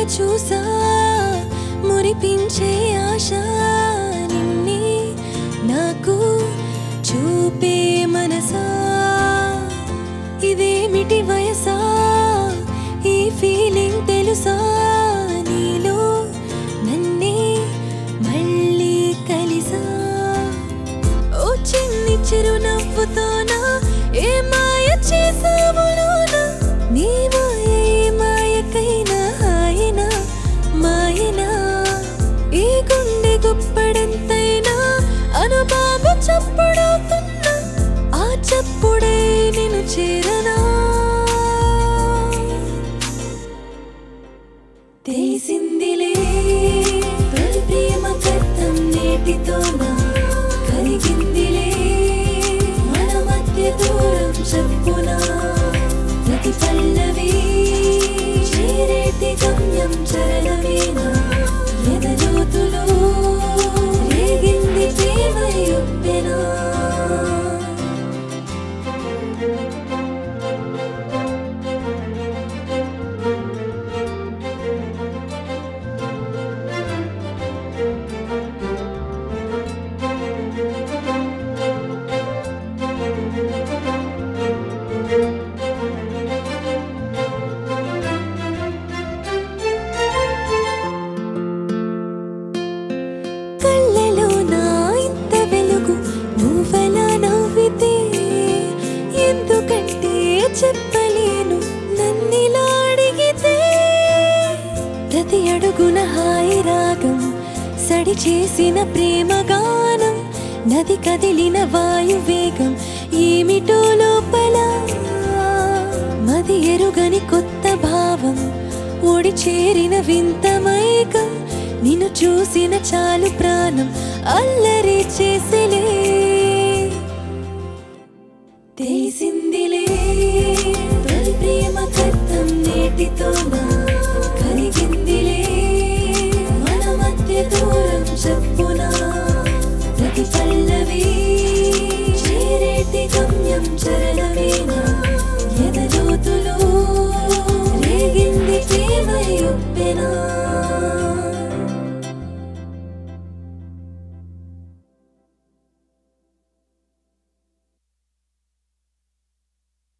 చూసా మురిపించే ఆశ నిన్నే నాకు చూపే మనసా ఇదేమిటి వయసా ఈ ఫీలింగ్ తెలుసా నీలో నన్నే మళ్ళీ కలిసా ఓ చిన్ని చిరునవ్వుతోనా ఏ మాయ చేసావు లోనా నీ మాయ ఏ మాయకైనా హాయినా మాయనా ఈ గుండె గుప్పడంతైనా అనుబాబు చప్పుడవుతున్నా ఆ చప్పుడే నేను చేరనా తెలిసిందిలే తొలి ప్రేమ కథం నేటితోనా కలిగిందిలే మన మధ్య దూరం చెప్పునా ప్రతి పల్లవి చేరేటి గమ్యం చరణమేనా ఎదలోతులో రేగింది ప్రేమ యొప్పెనా కళ్ళలో నా ఇంత వెలుగు నువ్వెలా నవ్వితే ఎందుకంటే చెప్పలేను నన్నిలా అడిగితే ప్రతి అడుగున హాయి రాగం సడి చేసిన ప్రేమ గానం నది కదిలిన వాయు వేగం ఏమిటో లోపల మది ఎరుగని కొత్త భావం ఓడి చేరిన వింత మైకం నిన్ను చూసిన చాలు ప్రాణం అల్లరి చేసలే తెలిసిందిలే తొలి ప్రేమ కథం నేటితో నా